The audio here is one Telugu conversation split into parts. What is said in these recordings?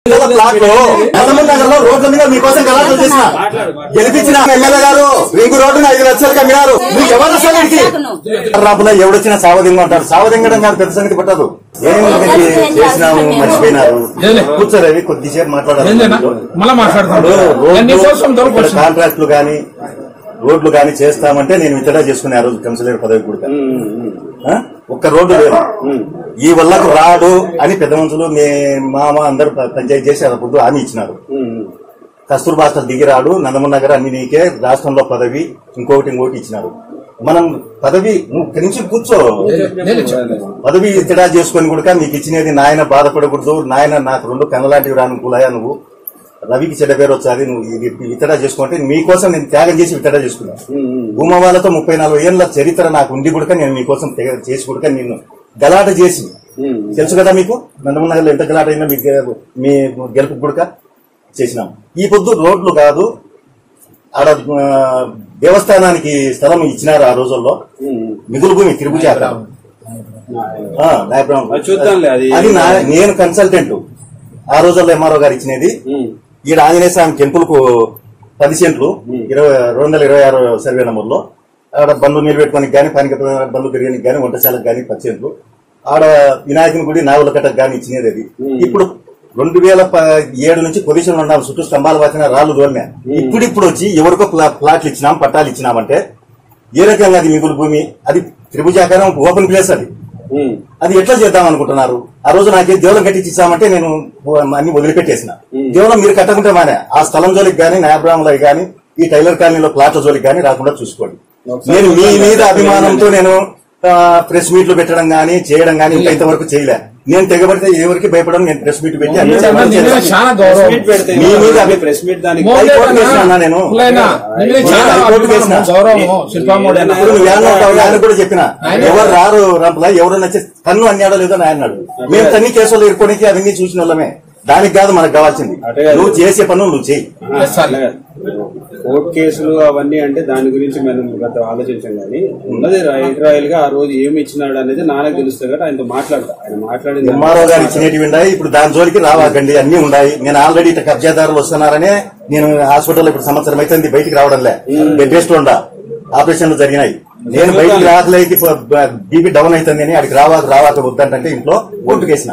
వందల ప్లాట్లు నల్లమూరు నగర్ లో రోడ్ల మీద మీకోసం గలాటలు చేసిన గెలిపించిన ఎమ్మెల్యే గారు రింగు రోడ్డును ఐదు లక్షలుగా మినారు మీకు ఎవరు అసలు వీడికి? రాబులో ఎవడొచ్చినా సావదింగా ఉంటారు సావదింగడం కాదు పెద్ద సంగతి పట్టదు ఏమి చేసినాము మర్చిపోయినారు ఏలే. కూర్చోరేవి కొద్దిసేపు మాట్లాడారు ఏందేనా మళ్ళా మాట్లాడుతున్నాడు నీ కోసం దొరకు ఇక్కడ కాంట్రాక్టులు గాని రోడ్లు గాని చేస్తామంటే నేను విత్డ్రా చేసుకునే ఆ రోజు కౌన్సిలర్ పదవి కూడా ఆ? ఒక్క రోడ్డు లేదు ఈ వల్లకు రాడు అని పెద్ద మనుషులు మీ మామ అందరూ ప- పంచాయతీ చేసి అప్పుడు హామీ ఇచ్చినారు కస్తూర్బా హాస్టల్ దిగి రాడు నందమూరి నగర్ అన్ని నీకే రాష్ట్రంలో పదవి ఇంకొకటి ఇంకొకటి ఇచ్చినారు మనం పదవి నువ్వు ఇక్కడి నుంచి కూర్చో నేను చెప్పలేదు. పదవి ఇతడా చేసుకొని కూడా నీకు ఇచ్చినది నాయన బాధపడకూడదు నాయన నాకు రెండు కన్నలాంటివి రాను కులాయా నువ్వు రవికి చెడ్డ పేరు వచ్చాది నువ్వు ఇది ఇతడా చేసుకుంటే మీకోసం నేను త్యాగం చేసి ఇతడా చేసుకున్నా భూమా వాళ్ళతో ముప్పై నాలుగు ఏళ్ల చరిత్ర నాకు ఉండి కూడా నేను మీకోసం తెగ చేసి కూడా నేను గలాట చేసి తెలుసు కదా మీకు నందమూరి నగర్లో ఎంత గలాట అయినా మీకు గె- మీ గెలుపు గుడక చేసినాం ఈ పొద్దు రోడ్లు కాదు ఆడ ఆ, దేవస్థానానికి స్థలం ఇచ్చినారు ఆ రోజుల్లో మిగులు భూమి తిరుగుజాక ఆ, నాయపురం. అది చూద్దాంలే, అది- అది నా- నేను కన్సల్టెంట్ ఆ రోజుల్లో ఎంఆర్ఓ గారు ఇచ్చినది ఈడ ఆంజనేయ స్వామి టెంపుల్ కు పది సెంట్లు ఇరవై రెండు వందల ఇరవై ఆరు సర్వే నంబర్లో ఆడ బండ్లు నిలబెట్టుకోనికి కానీ పనికి బండ్లు తిరగడానికి కానీ వంటశాలకు కానీ పది సెంట్లు ఆడ వినాయకుని గుడి నాగుల కట్టకు కానీ ఇచ్చినది అది ఇప్పుడు రెండు వేల ప- ఏడు నుంచి పొజిషన్ ఉన్నాం చుట్టూ స్తంభాలు వచ్చిన రాళ్ళు దోలినా ఇప్పుడు ఇప్పుడు వచ్చి ఎవరికో ప్లా- ప్లాట్లు ఇచ్చినాం పట్టాలు ఇచ్చినామంటే ఏ రకంగా అది మిగులు భూమి అది త్రిభుజాకారం ఓపెన్ ప్లేస్ అది అది ఎట్లా చేద్దాం అనుకుంటున్నారు ఆ రోజు నాకే దేవులం కట్టించి ఇచ్చామంటే నేను అన్ని వదిలిపెట్టేసిన దేవులం మీరు కట్టకుంటే మానే ఆ స్థలం జోలికి గానీ న్యాయబ్రాహ్మణులకి గానీ ఈ టైలర్ కాలనీలో ప్లాట్ల జోలికి గానీ రాకుండా చూసుకోండి నేను మీ మీద అభిమానంతో నేను ప్రెస్ మీట్లు పెట్టడం గానీ చేయడం గానీ ఇంకా ఇంతవరకు చేయలే నేను తెగబడితే ఎవరికి భయపడడం నేను ప్రెస్ మీట్ పెట్టి అన్ని నిజంగా నీ మీద చేస్తాను. చాలా గౌరవం మీట్ పెడితే మీ మీద అభి- ప్రెస్ మీట్ దానికి మోడేనా? హైకోర్టు కేసు అన్నా నేను. పుల్లైనా? నీ మీద చాలా హైకోర్టు కేసు అభిమానం, నా. గౌరవం శిల్పామోడేనా ఇప్పుడు నువ్వు ఏమన్నా ఉంటావు? ఆయన కూడా చెప్పిన ఆయన- ఎవరు రారు రంపలా ఎవరు నచ్చే తన్ను అన్నాడో లేదో అని ఆయన అన్నాడు మేము తన్ని కేసులు ఇరుకోనికి అవన్నీ చూసిన వాళ్ళమే దానికి కాదు మనకు కావాల్సింది అటే కాదు. నువ్వు చేసే పనులు నువ్వు చేయి Yes, sir. కోర్టు కేసులు అవన్నీ అంటే దాని గురించి మనం గత ఆలోచించాం కానీ ఉన్నది ఇజ్రాయల్ గా ఆ రోజు ఏమి ఇచ్చినాడు అనేది నాన్నకు తెలుస్తుంది కాబట్టి ఆయనతో మాట్లాడతా ఆయన మాట్లాడింది ఎంఆర్ఓ గారు ఇచ్చినవి ఉన్నాయి ఇప్పుడు దాని జోలికి రావాకండి అన్ని ఉన్నాయి నేను ఆల్రెడీ ఇట్లా కబ్జాదారులు వస్తున్నారనే నేను హాస్పిటల్ ఇప్పుడు సంవత్సరం అయితే బయటికి రావడంలే బెడ్ రెస్ట్ ఉండా ఆపరేషన్లు జరిగినాయి నేను బయటికి రాకలేకి బీపీ డౌన్ అవుతుంది అని అడిగి రావాక రావాక వద్దంటే ఇంట్లో ఓటు కేసిన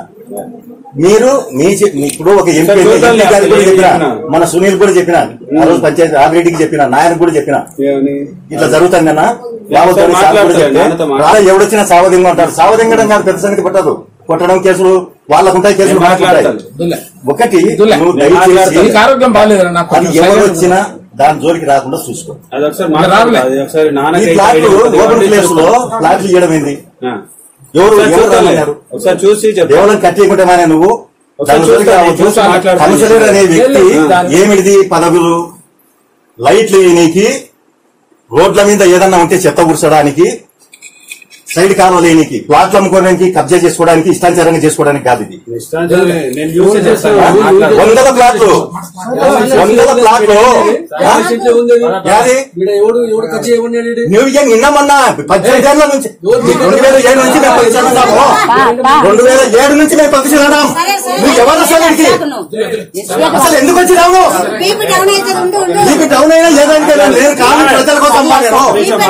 మీరు మీ చె- ఇప్పుడు ఒక ఎంపీ చూద్దాంలే, ఎంపీ గారికి కూడా అసలు ఏం చెప్పిన చెప్పినా. మన సునీల్ కూడా చెప్పిన ఆ రోజు పంచాయతీ ఆల్రెడీకి చెప్పిన నాయనకు కూడా చెప్పిన ఏమని? ఇట్లా జరుగుతుందన్నా రావద్దని ఒకసారి సార్ కూడా మాట్లాడతాడు, చెప్తే, నాన్నతో మాట్లాడు. రాలే ఎవడొచ్చినా సావదింగా ఉంటారు సావదింగడం కాదు పెద్ద సంగతి పట్టదు కొట్టడం కేసులు వాళ్ళకుంటాయి కేసులు నేను మాట్లాడతాయి మాట్లాడతాను. దుల్లే. ఒకటి దుల్లే. నువ్వు నేను దయచేసి మాట్లాడతాను. నీకు ఆరోగ్యం బాగాలేదు నాకు అది ఎవరు వచ్చినా దాని జోలికి రాకుండా చూసుకో అది ఒకసారి రావులే. మాట్లాడతా అది ఒకసారి ఈ నాన్నకి ప్లాట్లు ఐడియా ఓపెన్ ఉంటుంది. ప్లేస్ లో ప్లాట్లు ఇవ్వడం ఏంది ఆ. ఎవరు ఒకసారి ఎవరు చూద్దాంలే. రామన్నారు ఒకసారి చూసి చెప్తా దేవలం కట్టేయకుంటే మానే నువ్వు ఒకసారి దాని జోలికి చూస్తాను, రావద్దు. చూసి మాట్లాడతాను. కౌన్సిలర్ అనే వ్యక్తి దాన్ని- ఏమిటిది పదవులు లైట్లు వేయనీకి రోడ్ల మీద ఏదన్నా ఉంటే చెత్త కూర్చోడానికి సైడ్ కాలువ లేనికి ప్లాట్లు అమ్ముకోవడానికి కబ్జా చేసుకోవడానికి ఇష్టానుసారంగా చేసుకోవడానికి కాదు ఇది ఇష్టానుసారం నేను చూసి చేస్తాను మాట్లాడతా. వందల ప్లాట్లు వందల ప్లాట్లు ఆ? యాది? ఎవడు ఎవడు ఖర్చు ఏమన్నాడు ఈడు? నువ్వు ఇక నిన్న మొన్న పద్దెనిమిది ఏళ్ళ నుంచి రెండు వేల ఏడు నుంచి మేము పక్షాలు ఉన్నాము రెండు వేల ఏడు నుంచి మేము పక్షాలు ఉన్నాం నువ్వు ఎవరు అసలు ఇక్కడికి? అసలు ఎందుకు వచ్చినావు బీపీ డౌన్ అయితే ఉండు ఉండు నీకు డౌన్ అయినా ఏదానికి వెళ్ళాను. నేను కాదు ప్రజల కోసం అమ్మా నేను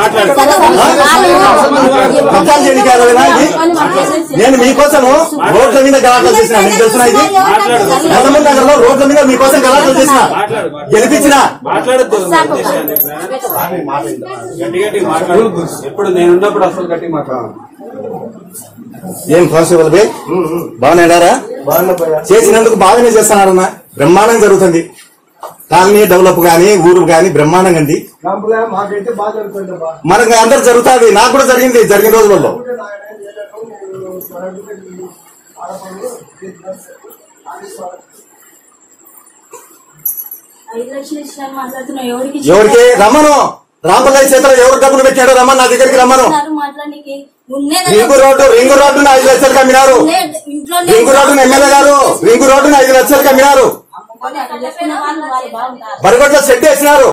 పక్షాలు చేయడానికి అరవైనా ఇది? నేను మీకోసము రోడ్ల మీద గలాటలు చేసిన మీకు తెలుసునా ఇది నల్లమూరి నగర్ లో రోడ్ల మీద మీకోసం గలాటలు చేసిన గెలిపించిన మాట్లాడద్దు గట్టి గట్టి మాట్లాడు ఎప్పుడు నేను ఉన్నప్పుడు అసలు గట్టి మాట్లాడు ఏం కానిస్టేబుల్ బే బాగున్నాడారా చేసినందుకు బాగానే చేస్తున్నారన్న బ్రహ్మాండం జరుగుతుంది కాలనీ డెవలప్ గానీ ఊరు గానీ బ్రహ్మాండంగా ఉంది కాంపులే, మాకైతే బాగా జరుగుతుంది బా. మనకు అందరు జరుగుతుంది నాకు కూడా జరిగింది జరిగిన రోజులలో ఐదు లక్షలు ఇచ్చినారు మాట్లాడుతున్నావు ఎవరికి ఎవరికి రమ్మను రాంపల్లి చేతిలో ఎవరు డబ్బులు పెట్టాడో రమ్మను నా దగ్గరికి రమ్మను మాట్లాడడానికి ఉన్నదే రింగు రోడ్డు రింగు రోడ్డును ఐదు లక్షలకు అమ్మినారు ఇంట్లో రింగు రోడ్డును ఎమ్మెల్యే గారు రింగు రోడ్డును ఐదు లక్షలకు అమ్మినారు అమ్ముకొని అట్లా చేసుకున్న వాళ్ళు వాళ్ళు బాగుంటారు బరిగొడ్ల సెట్ వేసినారు